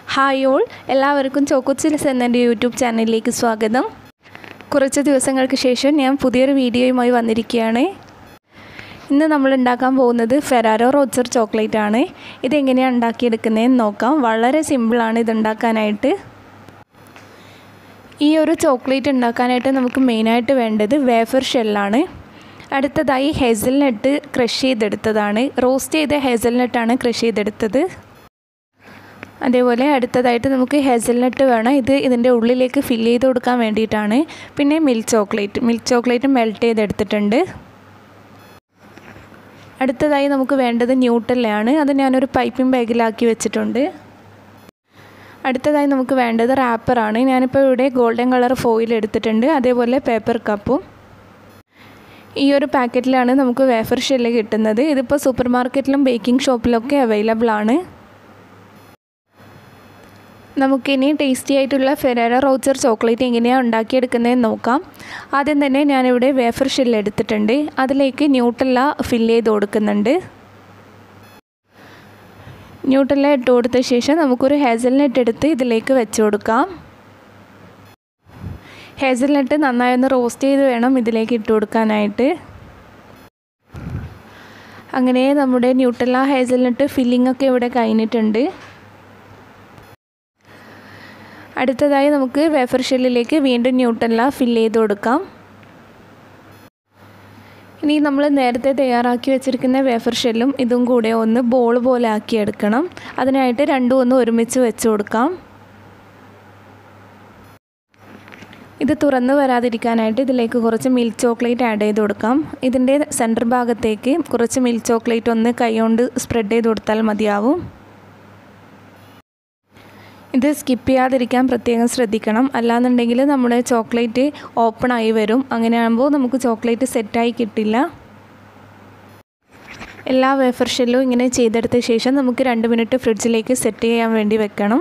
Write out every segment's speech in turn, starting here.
hi all എല്ലാവർക്കും ചോക്കോച്ചിൽസ് എന്ന എൻ്റെ യൂട്യൂബ് ചാനലിലേക്ക് സ്വാഗതം കുറച്ച് ദിവസങ്ങൾക്ക് ശേഷം ഞാൻ പുതിയൊരു വീഡിയോയുമായി വന്നിരിക്കുകയാണ് ഇന്ന് നമ്മൾ ഉണ്ടാക്കാൻ പോകുന്നത് ഫെറാറോ റോച്ചർ ചോക്ലേറ്റ് ആണ് ഇതെങ്ങനെയാണ് ഉണ്ടാക്കിയെടുക്കുന്നതെന്ന് നോക്കാം വളരെ സിമ്പിളാണ് ഇത് ഉണ്ടാക്കാനായിട്ട് ഈ ഒരു ചോക്ലേറ്റ് ഉണ്ടാക്കാനായിട്ട് നമുക്ക് മെയിനായിട്ട് വേണ്ടത് വേഫർ ഷെല്ലാണ് അടുത്തതായി ഹെസൽനട്ട് ക്രഷ് ചെയ്തെടുത്തതാണ് റോസ്റ്റ് ചെയ്ത ഹെസൽനട്ടാണ് ക്രഷ് ചെയ്തെടുത്തത് അതേപോലെ അടുത്തതായിട്ട് നമുക്ക് ഹെസൽനട്ട് വേണം ഇത് ഇതിൻ്റെ ഉള്ളിലേക്ക് ഫില്ല് ചെയ്ത് കൊടുക്കാൻ വേണ്ടിയിട്ടാണ് പിന്നെ milk chocolate milk chocolate melt ചെയ്തെടുത്തിട്ടുണ്ട് അടുത്തതായി നമുക്ക് വേണ്ടത് ന്യൂട്ടല്ലയാണ് അത് ഞാനൊരു പൈപ്പിംഗ് ബാഗിലാക്കി വെച്ചിട്ടുണ്ട് അടുത്തതായി നമുക്ക് വേണ്ടത് റാപ്പറാണ് ഞാനിപ്പോൾ ഇവിടെ ഗോൾഡൻ കളർ ഫോയിൽ എടുത്തിട്ടുണ്ട് അതേപോലെ പേപ്പർ കപ്പും ഈ ഒരു പാക്കറ്റിലാണ് നമുക്ക് വേഫർ ഷെല്ല് കിട്ടുന്നത് ഇതിപ്പോൾ സൂപ്പർ മാർക്കറ്റിലും ബേക്കിംഗ് ഷോപ്പിലൊക്കെ അവൈലബിൾ ആണ് നമുക്കിനി ടേസ്റ്റി ആയിട്ടുള്ള ഫെരേറ റോച്ചർ ചോക്ലേറ്റ് എങ്ങനെയാണ് ഉണ്ടാക്കിയെടുക്കുന്നതെന്ന് നോക്കാം ആദ്യം തന്നെ ഞാനിവിടെ വേഫർ ഷെല്ല് എടുത്തിട്ടുണ്ട് അതിലേക്ക് ന്യൂട്ടല്ല ഫില്ല് ചെയ്ത് കൊടുക്കുന്നുണ്ട് ന്യൂട്ടല്ല ഇട്ട് കൊടുത്ത ശേഷം നമുക്കൊരു ഹേസൽനട്ട് എടുത്ത് ഇതിലേക്ക് വെച്ച് കൊടുക്കാം ഹേസൽനട്ട് നന്നായി ഒന്ന് റോസ്റ്റ് ചെയ്ത് വേണം ഇതിലേക്ക് ഇട്ട് കൊടുക്കാനായിട്ട് അങ്ങനെ നമ്മുടെ ന്യൂട്ടല്ല ഹേസൽനട്ട് ഫില്ലിംഗ് ഒക്കെ ഇവിടെ കഴിഞ്ഞിട്ടുണ്ട് അടുത്തതായി നമുക്ക് വേഫർ ഷെല്ലിലേക്ക് വീണ്ടും ന്യൂട്ടല്ല ഫില്ല് ചെയ്ത് കൊടുക്കാം ഇനി നമ്മൾ നേരത്തെ തയ്യാറാക്കി വെച്ചിരിക്കുന്ന വേഫർ ഷെല്ലും ഇതും കൂടെ ഒന്ന് ബോൾ പോലെ ആക്കിയെടുക്കണം അതിനായിട്ട് രണ്ടും ഒന്ന് ഒരുമിച്ച് വെച്ച് കൊടുക്കാം ഇത് തുറന്നു വരാതിരിക്കാനായിട്ട് ഇതിലേക്ക് കുറച്ച് മിൽക്ക് ചോക്ലേറ്റ് ആഡ് ചെയ്ത് കൊടുക്കാം ഇതിൻ്റെ സെൻറ്റർ ഭാഗത്തേക്ക് കുറച്ച് മിൽക്ക് ചോക്ലേറ്റ് ഒന്ന് കൈകൊണ്ട് സ്പ്രെഡ് ചെയ്ത് കൊടുത്താൽ മതിയാവും ഇത് സ്കിപ്പ് ചെയ്യാതിരിക്കാൻ പ്രത്യേകം ശ്രദ്ധിക്കണം അല്ലാന്നുണ്ടെങ്കിൽ നമ്മുടെ ചോക്ലേറ്റ് ഓപ്പൺ ആയി വരും അങ്ങനെയാകുമ്പോൾ നമുക്ക് ചോക്ലേറ്റ് സെറ്റായി കിട്ടില്ല എല്ലാ വേഫർ ഷെല്ലും ഇങ്ങനെ ചെയ്തെടുത്ത ശേഷം നമുക്ക് രണ്ട് മിനിറ്റ് ഫ്രിഡ്ജിലേക്ക് സെറ്റ് ചെയ്യാൻ വേണ്ടി വെക്കണം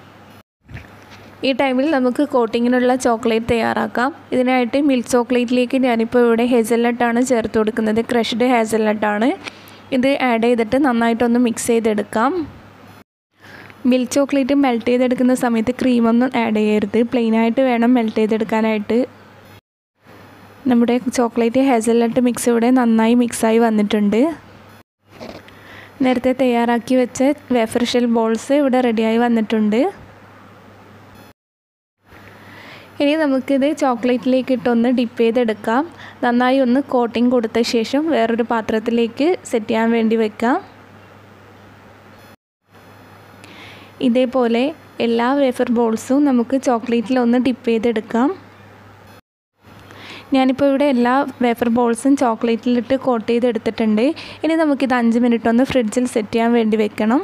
ഈ ടൈമിൽ നമുക്ക് കോട്ടിങ്ങിനുള്ള ചോക്ലേറ്റ് തയ്യാറാക്കാം ഇതിനായിട്ട് മിൽക്ക് ചോക്ലേറ്റിലേക്ക് ഞാനിപ്പോൾ ഇവിടെ ഹേസൽനട്ടാണ് ചേർത്ത് കൊടുക്കുന്നത് ക്രഷ്ഡ് ഹേസൽനട്ടാണ് ഇത് ആഡ് ചെയ്തിട്ട് നന്നായിട്ടൊന്ന് മിക്സ് ചെയ്തെടുക്കാം മിൽക്ക് ചോക്ലേറ്റ് മെൽറ്റ് ചെയ്തെടുക്കുന്ന സമയത്ത് ക്രീമൊന്നും ആഡ് ചെയ്യരുത് പ്ലെയിനായിട്ട് വേണം മെൽറ്റ് ചെയ്തെടുക്കാനായിട്ട് നമ്മുടെ ചോക്ലേറ്റ് ഹേസൽനട്ട് മിക്സ് ഇവിടെ നന്നായി മിക്സായി വന്നിട്ടുണ്ട് നേരത്തെ തയ്യാറാക്കി വെച്ച വേഫർ ഷെൽ ബോൾസ് ഇവിടെ റെഡിയായി വന്നിട്ടുണ്ട് ഇനി നമുക്കിത് ചോക്ലേറ്റിലേക്ക് ഇട്ടൊന്ന് ഡിപ്പ് ചെയ്തെടുക്കാം നന്നായി ഒന്ന് കോട്ടിങ് കൊടുത്ത ശേഷം വേറൊരു പാത്രത്തിലേക്ക് സെറ്റ് ചെയ്യാൻ വേണ്ടി വെക്കാം ഇതേപോലെ എല്ലാ വേഫർ ബോൾസും നമുക്ക് ചോക്ലേറ്റിൽ ഒന്ന് ഡിപ്പ് ചെയ്തെടുക്കാം ഞാനിപ്പോൾ ഇവിടെ എല്ലാ വേഫർ ബോൾസും ചോക്ലേറ്റിലിട്ട് കോട്ട് ചെയ്തെടുത്തിട്ടുണ്ട് ഇനി നമുക്കിത് അഞ്ച് മിനിറ്റ് ഒന്ന് ഫ്രിഡ്ജിൽ സെറ്റ് ചെയ്യാൻ വേണ്ടി വെക്കണം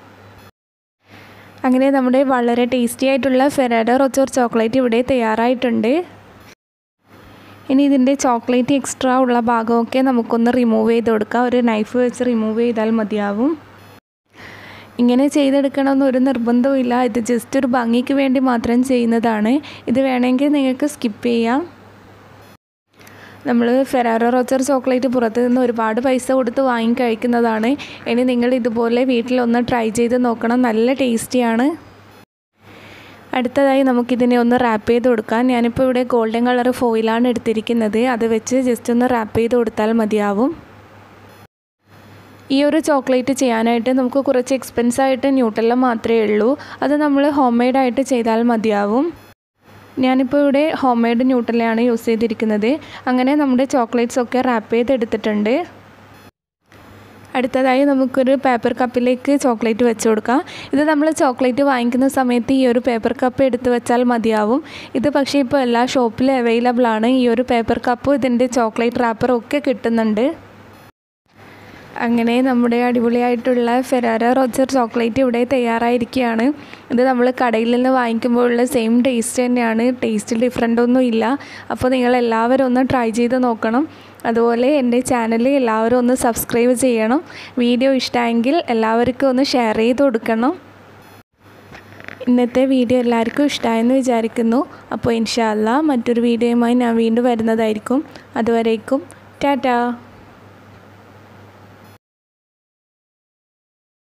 അങ്ങനെ നമ്മുടെ വളരെ ടേസ്റ്റി ആയിട്ടുള്ള ഫെറാഡോ റൊച്ചോർ ചോക്ലേറ്റ് ഇവിടെ തയ്യാറായിട്ടുണ്ട് ഇനി ഇതിൻ്റെ ചോക്ലേറ്റ് എക്സ്ട്രാ ഉള്ള ഭാഗമൊക്കെ നമുക്കൊന്ന് റിമൂവ് ചെയ്ത് കൊടുക്കാം ഒരു നൈഫ് വെച്ച് റിമൂവ് ചെയ്താൽ മതിയാവും ഇങ്ങനെ ചെയ്തെടുക്കണമെന്ന് ഒരു നിർബന്ധവും ഇല്ല ഇത് ജസ്റ്റ് ഒരു ഭംഗിക്ക് വേണ്ടി മാത്രം ചെയ്യുന്നതാണ് ഇത് വേണമെങ്കിൽ നിങ്ങൾക്ക് സ്കിപ്പ് ചെയ്യാം നമ്മൾ ഫെറാറോ റോച്ചർ ചോക്ലേറ്റ് പുറത്ത് നിന്ന് ഒരുപാട് പൈസ കൊടുത്ത് വാങ്ങി കഴിക്കുന്നതാണ് ഇനി നിങ്ങൾ ഇതുപോലെ വീട്ടിലൊന്ന് ട്രൈ ചെയ്ത് നോക്കണം നല്ല ടേസ്റ്റിയാണ് അടുത്തതായി നമുക്കിതിനെ ഒന്ന് റാപ്പ് ചെയ്ത് കൊടുക്കാം ഞാനിപ്പോൾ ഇവിടെ ഗോൾഡൻ കളർ ഫോയിലാണ് എടുത്തിരിക്കുന്നത് അത് വെച്ച് ജസ്റ്റ് ഒന്ന് റാപ്പ് ചെയ്ത് കൊടുത്താൽ മതിയാവും ഈ ഒരു ചോക്ലേറ്റ് ചെയ്യാനായിട്ട് നമുക്ക് കുറച്ച് എക്സ്പെൻസ് ആയിട്ട് ന്യൂട്ടെല്ല മാത്രമേ ഉള്ളൂ അത് നമ്മൾ ഹോം മെയ്ഡായിട്ട് ചെയ്താൽ മതിയാവും ഞാനിപ്പോൾ ഇവിടെ ഹോം മെയ്ഡ് ന്യൂട്ടെല്ലയാണ് യൂസ് ചെയ്തിരിക്കുന്നത് അങ്ങനെ നമ്മുടെ ചോക്ലേറ്റ്സ് ഒക്കെ റാപ്പ് ചെയ്തെടുത്തിട്ടുണ്ട് അടുത്തതായി നമുക്കൊരു പേപ്പർ കപ്പിലേക്ക് ചോക്ലേറ്റ് വെച്ച് കൊടുക്കാം ഇത് നമ്മൾ ചോക്ലേറ്റ് വാങ്ങിക്കുന്ന സമയത്ത് ഈ ഒരു പേപ്പർ കപ്പ് എടുത്ത് വെച്ചാൽ മതിയാവും ഇത് പക്ഷേ ഇപ്പോൾ എല്ലാ ഷോപ്പിലും അവൈലബിൾ ആണ് ഈ ഒരു പേപ്പർ കപ്പും ഇതിൻ്റെ ചോക്ലേറ്റ് റാപ്പറും ഒക്കെ കിട്ടുന്നുണ്ട് അങ്ങനെ നമ്മുടെ അടിപൊളിയായിട്ടുള്ള ഫെറാറ റോച്ചർ ചോക്ലേറ്റ് ഇവിടെ തയ്യാറായിരിക്കുകയാണ് ഇത് നമ്മൾ കടയിൽ നിന്ന് വാങ്ങിക്കുമ്പോഴുള്ള സെയിം ടേസ്റ്റ് തന്നെയാണ് ടേസ്റ്റ് ഡിഫറെൻ്റ് ഒന്നും ഇല്ല അപ്പോൾ നിങ്ങൾ എല്ലാവരും ഒന്ന് ട്രൈ ചെയ്ത് നോക്കണം അതുപോലെ എൻ്റെ ചാനൽ എല്ലാവരും ഒന്ന് സബ്സ്ക്രൈബ് ചെയ്യണം വീഡിയോ ഇഷ്ടമായെങ്കിൽ എല്ലാവർക്കും ഒന്ന് ഷെയർ ചെയ്ത് കൊടുക്കണം ഇന്നത്തെ വീഡിയോ എല്ലാവർക്കും ഇഷ്ടമായെന്ന് വിചാരിക്കുന്നു അപ്പോൾ ഇൻഷാല്ല മറ്റൊരു വീഡിയോയുമായി ഞാൻ വീണ്ടും വരുന്നതായിരിക്കും അതുവരേക്കും ടാറ്റാ